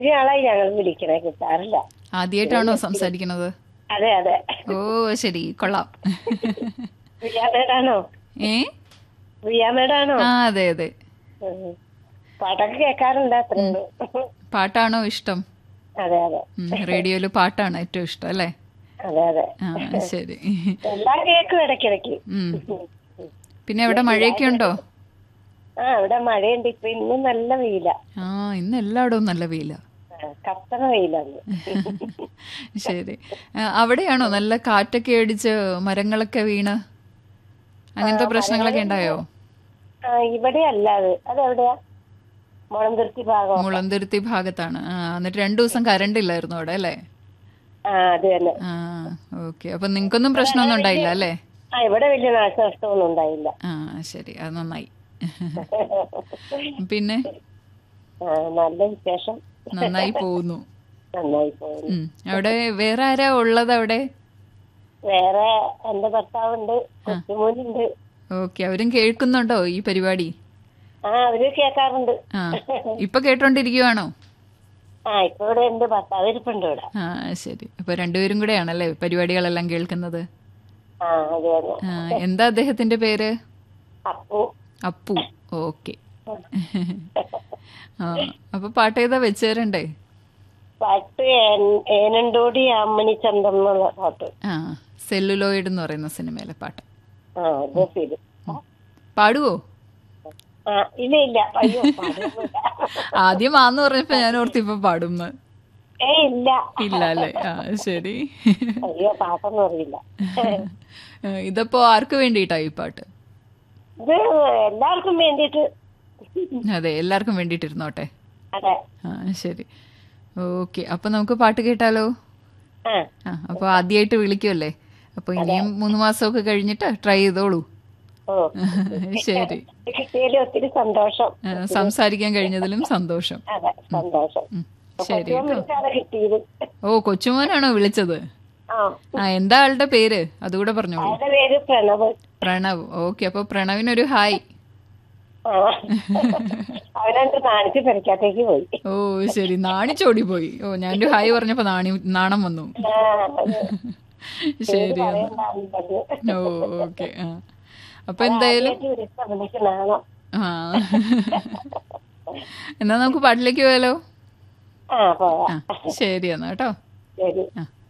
ഒത്തിരി ആളായി ഞങ്ങൾ വിളിക്കണേ കിട്ടാറില്ല ആദ്യമായിട്ടാണോ സംസാരിക്കുന്നത് അതെ അതെ ഓ ശരി കൊള്ളാം പ്രിയാമേടാണോ ഏ പ്രിയാമേടാണോ ആ അതെ അതെ ഉം. പാട്ടൊക്കെ കേൾക്കാറുണ്ട് അത്രയുള്ളൂ പാട്ടാണോ ഇഷ്ടം അതെ അതെ ഉം, റേഡിയോയില് പാട്ടാണ് ഏറ്റവും ഇഷ്ടം അല്ലേ അതെ അതെ ആ ശരി എല്ലാം കേൾക്കും ഇടയ്ക്കിടയ്ക്ക് ഉം. പിന്നെ എവിടെ മഴയൊക്കെ ഉണ്ടോ ആ ഇവിടെ മഴയുണ്ട് ഇപ്പൊ ഇന്നും നല്ല വെയില ആ ഇന്ന് എല്ലായിടവും നല്ല വെയില കത്തണ വെയിലാണ് ശരി ആ, അവിടെയാണോ നല്ല കാറ്റൊക്കെ അടിച്ച് മരങ്ങളൊക്കെ വീണ് അങ്ങനത്തെ പ്രശ്നങ്ങളൊക്കെ ഉണ്ടായോ ആ ഇവിടെ അല്ല അത് അതെവിടെയാ മുളന്തുരുത്തി ഭാഗം മുളന്തുരുത്തി ഭാഗത്താണ് ആ എന്നിട്ട് രണ്ടു ദിവസം കറണ്ട് ഇല്ലായിരുന്നു അവിടെ അല്ലേ ആ അത് തന്നെ ആ ഓക്കെ അപ്പൊ നിങ്ങൾക്കൊന്നും പ്രശ്നമൊന്നും ഉണ്ടായില്ല അല്ലേ ആ ഇവിടെ വലിയ നാശനഷ്ടമൊന്നും ഉണ്ടായില്ല ആ ശരി അത് നന്നായി പിന്നെ ആ നല്ല വിശേഷം നന്നായി പോകുന്നു നന്നായി പോകുന്നു ഉം. അവിടെ വേറെ ആരാ ഉള്ളത് അവിടെ വേറെ എന്റെ ഭർത്താവുണ്ട് കൊച്ചുമോനുണ്ട് ഓക്കെ അവരും കേൾക്കുന്നുണ്ടോ ഈ പരിപാടി ആ അവര് കേൾക്കാറുണ്ട് ആ ഇപ്പൊ കേട്ടോണ്ടിരിക്കുവാണോ ആ ഇപ്പൊ ഇവിടെ എന്റെ ഭർത്താവ് ഇരിപ്പുണ്ട് ഇവിടെ ആ ശരി അപ്പൊ രണ്ടുപേരും കൂടെയാണല്ലേ പരിപാടികളെല്ലാം കേൾക്കുന്നത് ആ അതെ അതെ ആ എന്താ അദ്ദേഹത്തിന്റെ പേര് അപ്പു അപ്പു ഓക്കെ ആ അപ്പൊ പാട്ട് ഏതാ വെച്ചു തരണ്ടേ പാട്ട് ഏൻ- ഏനണ്ടോടി അമ്മണി ചന്തം എന്നുള്ള പാട്ട് ആ സെല്ലുലോയിഡ് എന്ന് പറയുന്ന സിനിമയിലെ പാട്ട് ആ ജസീല് പാടുവോ ആ ഇല്ല ഇല്ല അയ്യോ പാടുന്നില്ല. ആദ്യം ആന്ന് പറഞ്ഞപ്പോ ഞാൻ ഓർത്ത് ഇപ്പൊ പാടുന്ന് ഏ ഇല്ല ഇല്ല അല്ലേ ആ ശരി അയ്യോ പാട്ടൊന്നും അറിയില്ല ഇതപ്പോ ആർക്ക് വേണ്ടിയിട്ടാ ഈ പാട്ട് ഇത് എല്ലാവർക്കും വേണ്ടിയിട്ട് അതെ എല്ലാവർക്കും വേണ്ടിയിട്ടിരുന്നോട്ടെ അതെ ആ ശരി ഓക്കെ അപ്പൊ നമുക്ക് പാട്ട് കേട്ടാലോ ആ ആ അപ്പൊ ആദ്യമായിട്ട് വിളിക്കുമല്ലേ അപ്പൊ ഇനിയും മൂന്ന് മാസമൊക്കെ കഴിഞ്ഞിട്ട് ട്രൈ ചെയ്തോളൂ ഓ ശരി കിട്ടിയതിൽ ഒത്തിരി സന്തോഷം ആ, സംസാരിക്കാൻ കഴിഞ്ഞതിലും സന്തോഷം അതെ സന്തോഷം ഉം, ശരി കൊച്ചുമോൻ വിളിച്ചാണ് കിട്ടിയത് ഓ കൊച്ചുമോനാണോ വിളിച്ചത് ആ ആ എന്താ ആളുടെ പേര് അതുകൂടെ പറഞ്ഞോളൂ അയാളുടെ പേര് പ്രണവ് പ്രണവ് ഓക്കെ അപ്പൊ പ്രണവിനൊരു ഹായ് ആ അവനെന്ത് നാണിച്ച് പെരക്കാത്തേക്ക് പോയി ഓ ശരി നാണിച്ചോടി പോയി ഓ ഞാനൊരു ഹായ് പറഞ്ഞപ്പോ നാണി നാണം വന്നു ആ, അതെ. ശരി എന്നാ പറയണ്ടാന്ന് പറഞ്ഞു. ഓ ഓക്കെ ആ അപ്പൊ എന്തായാലും ആദ്യമായിട്ട് വിളിച്ച വിളിക്കണാണോ ആ എന്നാ നമുക്ക് പാട്ടിലേക്ക് പോയാലോ ആ പോവാ ആ ശരി എന്നാ കേട്ടോ ശരി ആ